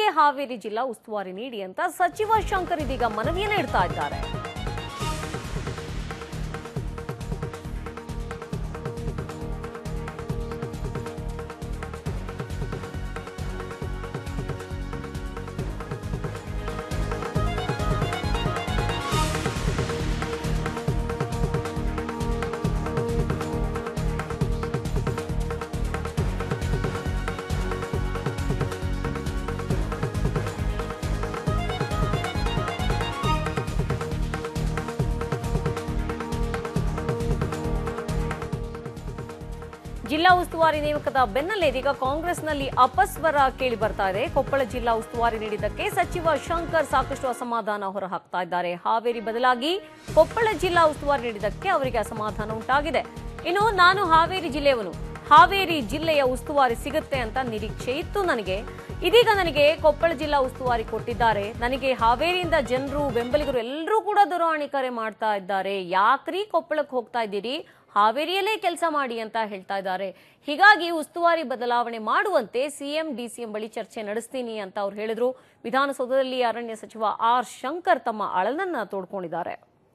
ಹಾವೇರಿ ಜಿಲ್ಲಾ ಉಸ್ತುವಾರಿ ನೀಡಿ ಅಂತ ಸಚಿವ ಶಂಕರ್ ಇದೀಗ ಮನವಿಯನ್ನ ಇಡ್ತಾ ಇದ್ದಾರೆ ಜಿಲ್ಲಾ ಉಸ್ತುವಾರಿ ನೇಮಕದ ಬೆನ್ನಲ್ಲೇ ಇದೀಗ ಕಾಂಗ್ರೆಸ್ನಲ್ಲಿ ಅಪಸ್ವರ ಕೇಳಿ ಬರ್ತಾ ಇದೆ ಕೊಪ್ಪಳ ಜಿಲ್ಲಾ ಉಸ್ತುವಾರಿ ನೀಡಿದ್ದಕ್ಕೆ ಸಚಿವ ಶಂಕರ್ ಸಾಕಷ್ಟು ಅಸಮಾಧಾನ ಹೊರಹಾಕ್ತಾ ಇದ್ದಾರೆ ಹಾವೇರಿ ಬದಲಾಗಿ ಕೊಪ್ಪಳ ಜಿಲ್ಲಾ ಉಸ್ತುವಾರಿ ನೀಡಿದ್ದಕ್ಕೆ ಅವರಿಗೆ ಅಸಮಾಧಾನ ಉಂಟಾಗಿದೆ ಇನ್ನು ನಾನು ಹಾವೇರಿ ಜಿಲ್ಲೆಯವನು ಹಾವೇರಿ ಜಿಲ್ಲೆಯ ಉಸ್ತುವಾರಿ ಸಿಗುತ್ತೆ ಅಂತ ನಿರೀಕ್ಷೆ ಇತ್ತು ನನಗೆ ಇದೀಗ ನನಗೆ ಕೊಪ್ಪಳ ಜಿಲ್ಲಾ ಉಸ್ತುವಾರಿ ಕೊಟ್ಟಿದ್ದಾರೆ ನನಗೆ ಹಾವೇರಿಯಿಂದ ಜನರು ಬೆಂಬಲಿಗರು ಎಲ್ಲರೂ ಕೂಡ ದೂರವಾಣಿ ಕರೆ ಮಾಡ್ತಾ ಇದ್ದಾರೆ ಯಾಕ್ರಿ ಕೊಪ್ಪಳಕ್ಕೆ ಹೋಗ್ತಾ ಇದ್ದೀರಿ ಹಾವೇರಿಯಲ್ಲೇ ಕೆಲಸ ಮಾಡಿ ಅಂತ ಹೇಳ್ತಾ ಇದ್ದಾರೆ ಹೀಗಾಗಿ ಉಸ್ತುವಾರಿ ಬದಲಾವಣೆ ಮಾಡುವಂತೆ ಸಿಎಂ ಡಿಸಿಎಂ ಬಳಿ ಚರ್ಚೆ ನಡೆಸ್ತೀನಿ ಅಂತ ಅವ್ರು ಹೇಳಿದ್ರು ವಿಧಾನಸೌಧದಲ್ಲಿ ಅರಣ್ಯ ಸಚಿವ ಆರ್ ಶಂಕರ್ ತಮ್ಮ ಅಳಲನ್ನ ತೋಡ್ಕೊಂಡಿದ್ದಾರೆ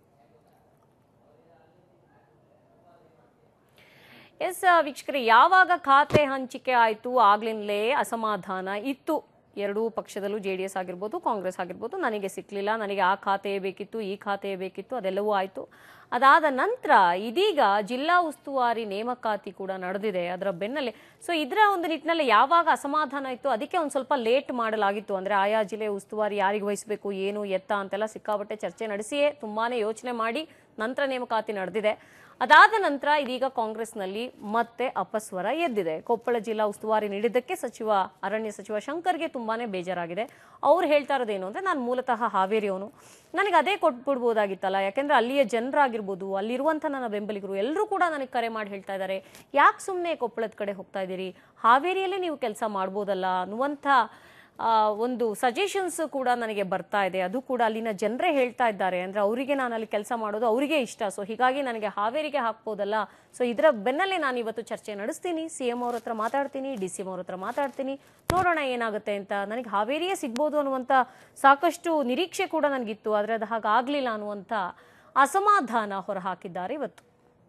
ಎಸ್ ವೀಕ್ಷಕರೇ ಯಾವಾಗ ಖಾತೆ ಹಂಚಿಕೆ ಆಯಿತು ಆಗ್ಲಿಂದಲೇ ಅಸಮಾಧಾನ ಇತ್ತು ಎರಡೂ ಪಕ್ಷದಲ್ಲೂ ಜೆ ಡಿ ಎಸ್ ಆಗಿರ್ಬೋದು ಕಾಂಗ್ರೆಸ್ ಆಗಿರ್ಬೋದು ನನಗೆ ಸಿಕ್ಕಲಿಲ್ಲ ನನಗೆ ಆ ಖಾತೆ ಬೇಕಿತ್ತು ಈ ಖಾತೆ ಬೇಕಿತ್ತು ಅದೆಲ್ಲವೂ ಆಯಿತು ಅದಾದ ನಂತರ ಇದೀಗ ಜಿಲ್ಲಾ ಉಸ್ತುವಾರಿ ನೇಮಕಾತಿ ಕೂಡ ನಡೆದಿದೆ ಅದರ ಬೆನ್ನಲ್ಲೇ ಸೊ ಇದರ ಒಂದು ನಿಟ್ಟಿನಲ್ಲಿ ಯಾವಾಗ ಅಸಮಾಧಾನ ಇತ್ತು ಅದಕ್ಕೆ ಒಂದು ಸ್ವಲ್ಪ ಲೇಟ್ ಮಾಡಲಾಗಿತ್ತು ಅಂದರೆ ಆಯಾ ಜಿಲ್ಲೆ ಉಸ್ತುವಾರಿ ಯಾರಿಗೆ ವಹಿಸಬೇಕು ಏನು ಎತ್ತ ಅಂತೆಲ್ಲ ಸಿಕ್ಕಾಪಟ್ಟೆ ಚರ್ಚೆ ನಡೆಸಿಯೇ ತುಂಬಾನೇ ಯೋಚನೆ ಮಾಡಿ ನಂತರ ನೇಮಕಾತಿ ನಡೆದಿದೆ ಅದಾದ ನಂತರ ಇದೀಗ ಕಾಂಗ್ರೆಸ್ನಲ್ಲಿ ಮತ್ತೆ ಅಪಸ್ವರ ಎದ್ದಿದೆ ಕೊಪ್ಪಳ ಜಿಲ್ಲಾ ಉಸ್ತುವಾರಿ ನೀಡಿದ್ದಕ್ಕೆ ಸಚಿವ ಅರಣ್ಯ ಸಚಿವ ಶಂಕರ್ಗೆ ತುಂಬಾನೇ ಬೇಜಾರಾಗಿದೆ ಅವ್ರು ಹೇಳ್ತಾ ಇರೋದೇನು ಅಂದ್ರೆ ನಾನು ಮೂಲತಃ ಹಾವೇರಿಯವನು ನನಗೆ ಅದೇ ಕೊಟ್ಬಿಡ್ಬೋದಾಗಿತ್ತಲ್ಲ ಯಾಕೆಂದ್ರೆ ಅಲ್ಲಿಯ ಜನರಾಗಿರ್ಬೋದು ಅಲ್ಲಿರುವಂಥ ನನ್ನ ಬೆಂಬಲಿಗರು ಎಲ್ಲರೂ ಕೂಡ ನನಗೆ ಕರೆ ಮಾಡಿ ಹೇಳ್ತಾ ಇದ್ದಾರೆ ಯಾಕೆ ಸುಮ್ಮನೆ ಕೊಪ್ಪಳದ ಕಡೆ ಹೋಗ್ತಾ ಇದ್ದೀರಿ ಹಾವೇರಿಯಲ್ಲೇ ನೀವು ಕೆಲಸ ಮಾಡ್ಬೋದಲ್ಲ ಅನ್ನುವಂಥ ಆ, ಒಂದು ಸಜೆಷನ್ಸ್ ಕೂಡ ನನಗೆ ಬರ್ತಾ ಇದೆ ಅದು ಕೂಡ ಅಲ್ಲಿನ ಜನರೇ ಹೇಳ್ತಾ ಇದ್ದಾರೆ ಅಂದ್ರೆ ಅವರಿಗೆ ನಾನು ಅಲ್ಲಿ ಕೆಲಸ ಮಾಡೋದು ಅವರಿಗೆ ಇಷ್ಟ ಸೊ ಹೀಗಾಗಿ ನನಗೆ ಹಾವೇರಿಗೆ ಹಾಕ್ಬೋದಲ್ಲ ಸೊ ಇದರ ಬೆನ್ನಲ್ಲೇ ನಾನು ಇವತ್ತು ಚರ್ಚೆ ನಡೆಸ್ತೀನಿ ಸಿ ಎಂ ಅವ್ರ ಹತ್ರ ಮಾತಾಡ್ತೀನಿ ಡಿ ಸಿ ಎಂ ಅವ್ರ ಹತ್ರ ಮಾತಾಡ್ತೀನಿ ನೋಡೋಣ ಏನಾಗುತ್ತೆ ಅಂತ ನನಗೆ ಹಾವೇರಿಯೇ ಸಿಗ್ಬೋದು ಅನ್ನುವಂಥ ಸಾಕಷ್ಟು ನಿರೀಕ್ಷೆ ಕೂಡ ನನಗಿತ್ತು ಆದರೆ ಅದು ಹಾಗಾಗಲಿಲ್ಲ ಅನ್ನುವಂಥ ಅಸಮಾಧಾನ ಹೊರಹಾಕಿದ್ದಾರೆ ಇವತ್ತು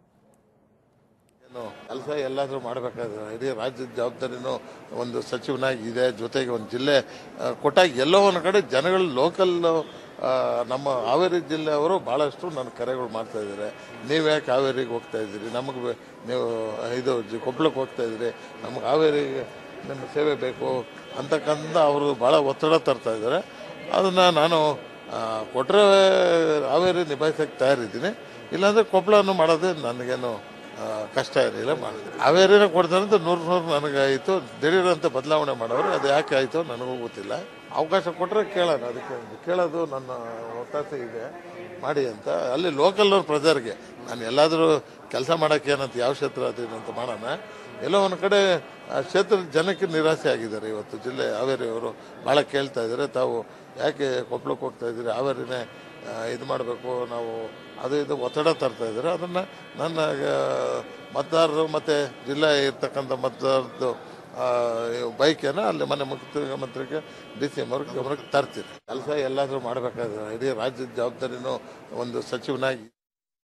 ಏನು ಕೆಲಸ ಎಲ್ಲಾದರೂ ಮಾಡಬೇಕಾದ್ರೆ ಇಡೀ ರಾಜ್ಯದ ಜವಾಬ್ದಾರಿನೂ ಒಂದು ಸಚಿವನಾಗಿ ಇದೆ ಜೊತೆಗೆ ಒಂದು ಜಿಲ್ಲೆ ಆ, ಕೊಟ್ಟಾಗ ಎಲ್ಲೋ ಒಂದು ಕಡೆ ಜನಗಳು ಲೋಕಲ್ ನಮ್ಮ ಹಾವೇರಿ ಜಿಲ್ಲೆಯವರು ಭಾಳಷ್ಟು ನನ್ನ ಕರೆಗಳು ಮಾಡ್ತಾ ಇದ್ದಾರೆ ನೀವು ಯಾಕೆ ಹಾವೇರಿಗೆ ಹೋಗ್ತಾ ಇದ್ದೀರಿ ನಮಗೆ ಬೆ- ನೀವು ಇದು ಜಿ- ಕೊಪ್ಪಳಕ್ಕೆ ಹೋಗ್ತಾ ಇದ್ದೀರಿ ನಮಗೆ ಹಾವೇರಿಗೆ ನಿಮ್ಮ ಸೇವೆ ಬೇಕು ಅಂತಕ್ಕಂಥ ಅವರು ಭಾಳ ಒತ್ತಡ ತರ್ತಾ ಇದ್ದಾರೆ ಅದನ್ನು ನಾನು ಕೊಟ್ಟರೆ ಹಾವೇರಿ ನಿಭಾಯಿಸೋಕ್ಕೆ ತಯಾರಿದ್ದೀನಿ ಇಲ್ಲಾಂದರೆ ಕೊಪ್ಪಳವನ್ನು ಮಾಡೋದೇ ನನಗೇನು ಆ, ಕಷ್ಟ ಇರಲಿಲ್ಲ ಮಾಡಿದೆ ಹಾವೇರಿನ ಕೊಡ್ತಾರೆ ಅಂತ ನೂರು ನೂರು ನನಗಾಯಿತು ದಿಢೀರಂತ ಬದಲಾವಣೆ ಮಾಡೋರು ಅದು ಯಾಕೆ ಆಯಿತು ನನಗೂ ಗೊತ್ತಿಲ್ಲ ಅವಕಾಶ ಕೊಟ್ಟರೆ ಕೇಳೋಣ ಅದಕ್ಕೆ ಕೇಳೋದು ನನ್ನ ಒತ್ತಾಸೆ ಇದೆ ಮಾಡಿ ಅಂತ ಅಲ್ಲಿ ಲೋಕಲ್ನವ್ರ ಪ್ರಜರಿಗೆ ನಾನು ಎಲ್ಲಾದರೂ ಕೆಲಸ ಮಾಡೋಕ್ಕೆ ಏನಂತ ಯಾವ ಕ್ಷೇತ್ರ ಅದೇನಂತ ಮಾಡೋಣ ಎಲ್ಲೋ ಒಂದು ಕಡೆ ಆ ಕ್ಷೇತ್ರದ ಜನಕ್ಕೆ ನಿರಾಸೆ ಆಗಿದ್ದಾರೆ ಇವತ್ತು ಜಿಲ್ಲೆ ಹಾವೇರಿಯವರು ಭಾಳ ಕೇಳ್ತಾ ಇದ್ದಾರೆ ತಾವು ಯಾಕೆ ಕೊಪ್ಪಳಕ್ಕೆ ಹೋಗ್ತಾ ಇದ್ದೀರಿ ಹಾವೇರಿನೇ ಆ, ಇದು ಮಾಡಬೇಕು ನಾವು ಅದು ಇದು ಒತ್ತಡ ತರ್ತಾ ಇದ್ದಾರೆ ಅದನ್ನು ನನ್ನ ಆ, ಮತದಾರರು ಮತ್ತು ಜಿಲ್ಲೆ ಇರ್ತಕ್ಕಂಥ ಮತದಾರದ್ದು ಬೈಕನ್ನು ಅಲ್ಲಿ ಮನೆ ಮುಖ್ಯಮಂತ್ರಿಗೆ ಡಿ ಸಿ ಎಂ ಅವ್ರಿಗೆ ಗಮನಕ್ಕೆ ತರ್ತೀನಿ ಕೆಲಸ ಎಲ್ಲಾದರೂ ಮಾಡಬೇಕಾದ್ರೆ ಇಡೀ ರಾಜ್ಯದ ಜವಾಬ್ದಾರಿನೂ ಒಂದು ಸಚಿವನಾಗಿ